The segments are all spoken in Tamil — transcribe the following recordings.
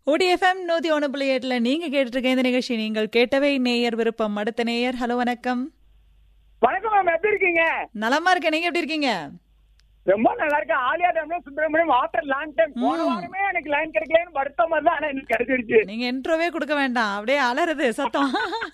ODFM நூத்தி ஒன்று புள்ளி எட்டுல நீங்க கேட்டுட்டு இருக்க இந்த நிகழ்ச்சி நீங்கள் கேட்டவை நேயர் விருப்பம் அடுத்த நேயர் ஹலோ வணக்கம் வணக்கம் மேம் எப்படி இருக்கீங்க நலமா இருக்கேன் நீங்க எப்படி இருக்கீங்க ரொம்ப நல்லா இருக்கேன் ஆலியா டேம்ல சுப்பிரமணியம் ஆஃப்டர் லாங் டைம் போன வாரமே எனக்கு லைன் கிடைக்கலன்னு வருத்தமா தான் ஆனா எனக்கு கிடைச்சிருச்சு நீங்க இன்ட்ரோவே கொடுக்க வேண்டாம் அப்படியே அலறுது சத்தம்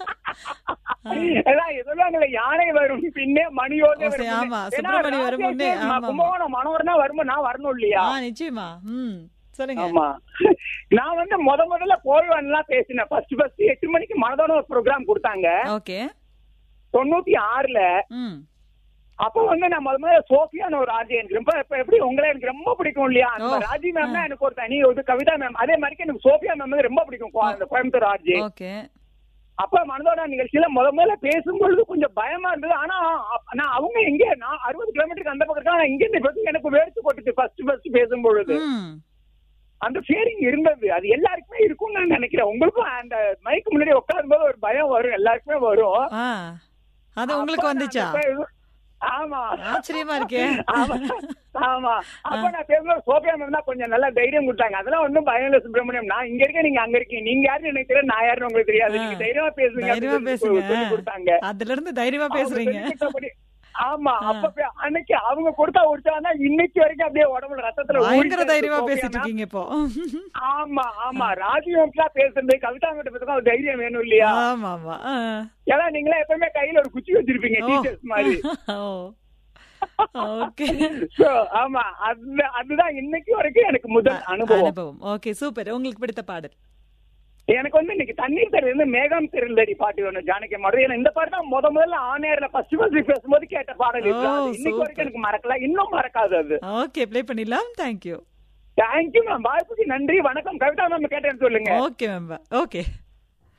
அதான் சொல்லுவாங்கல்ல யானை வரும் பின்னே மணியோட ஓ, சரி, ஆமா, சுப்பிரமணி வரும் முன்னே, ஆமா, ஆமா. கும்பகோணம் மனோகரனா வரும்போது நான் வரணும் இல்லையா ஆ நிச்சயமா ம் சொல்லுங்க ஆமா நான் வந்து முத முதல்ல போய்வான்லாம் பேசினேன் ஃபர்ஸ்ட் ஃபர்ஸ்ட் எட்டு மணிக்கு மனதோட ஒரு ப்ரோக்ராம் கொடுத்தாங்க ஓகே தொண்ணூத்தி ஆறுல ம் அப்ப வந்து நான் முத முதல்ல சோஃபியான்னு ஒரு ராஜி எனக்கு ரொம்ப இப்ப எப்படி உங்களை எனக்கு ரொம்ப பிடிக்கும் இல்லையா அந்த ஓ. ராஜி மேம் தான் எனக்கு ஒரு தனி ஒரு கவிதா மேம் அதே மாதிரி எனக்கு சோஃபியா மேம் வந்து ரொம்ப பிடிக்கும் கோ- அந்த கோயம்புத்தூர் ராஜி ஓகே அப்ப மனதோட நிகழ்ச்சியில முத முதல்ல பேசும்பொழுது கொஞ்சம் பயமா இருந்தது ஆனா அப்ப நான் அவங்க எங்க நான் அறுபது கிலோமீட்டருக்கு அந்த பக்கம் இருக்கா, ஆனா இங்க இருந்து பேசும் எனக்கு வேர்த்து போட்டுச்சு ஃபர்ஸ்ட் ஃபர்ஸ்ட் பேசும்பொழுது ம் அந்த ஃபீலிங் இருந்தது அது எல்லாருக்குமே இருக்கும்னு நான் நினைக்கிறேன் உங்களுக்கும் அந்த மைக்கு முன்னாடி உட்காரும் போது ஒரு பயம் வரும் எல்லாருக்குமே வரும் ஆ அது உங்களுக்கு அப்ப நான் வந்துச்சா அந்த- ஆமா ஆச்சரியமா இருக்கே ஆமா ஆமா அப்ப நான் பேசும்போது சோபியா மேம் தான் கொஞ்சம் நல்லா தைரியம் கொடுத்தாங்க அதெல்லாம் ஒண்ணும் பயம் இல்ல சுப்பிரமணியம் நான் இங்க இருக்கேன் நீங்க அங்க இருக்கீங்க நீங்க யாருன்னு எனக்கு தெரியாது நான் யாருன்னு உங்களுக்கு தெரியாது நீங்க தைரியமா பேசுங்க தைரியமா அப்படின்னு சொல்லி சொல்லி பேசுங்க கொடுத்தாங்க அதுல இருந்து தைரியமா அவங்க பேசுறீங்க சொல்லிக் கொடுத்தபடி- ஆமா அப்ப பே- அன்னைக்கு அவங்க கொடுத்தா உற்சாகம் தான் இன்னைக்கு வரைக்கும் அப்படியே உடம்புல ரத்தத்துல பயங்கர ஊறிட்டு தைரியமா இருக்கு பேசிட்டு சோபியா மேம். இருக்கீங்க இப்போ ஆமா ஆமா ராஜீவம்லாம் பேசுறது கவிதா கிட்ட பேசுறது ஒரு தைரியம் வேணும் இல்லையா ஆமா ஆமா ஆ. ஏன்னா நீங்களே எப்பவுமே கையில ஒரு குச்சி வச்சிருப்பீங்க ஓ. டீச்சர்ஸ் மாதிரி ஓ ஓகே So, ஆமா அது அதுதான் இன்னைக்கு வரைக்கும் எனக்கு முதல் அனுபவம் அனுபவம் ஓகே சூப்பர் உங்களுக்கு பிடித்த பாடல் எனக்கு வந்து இன்னைக்கு தண்ணீர் தெரு வந்து மேகம் தெரிந்தடி பாட்டு ஒண்ணு ஜானகி மாடு ஏன்னா இந்த பாட்டு தான் முத முதல்ல ஆனேர்ல ஃபர்ஸ்ட் ஃபர்ஸ்ட் பேசும்போது கேட்ட பாடல் இது. ஓ, அது இன்னைக்கு super. வரைக்கும் எனக்கு மறக்கல இன்னும் மறக்காது அது ஓகே ப்ளே பண்ணிடலாம் தேங்க்யூ தேங்க்யூ மேம் வாய்ப்புக்கு நன்றி வணக்கம் கவிதா மேம் கேட்டேன்னு சொல்லுங்க ஓகே மேம் ஓகே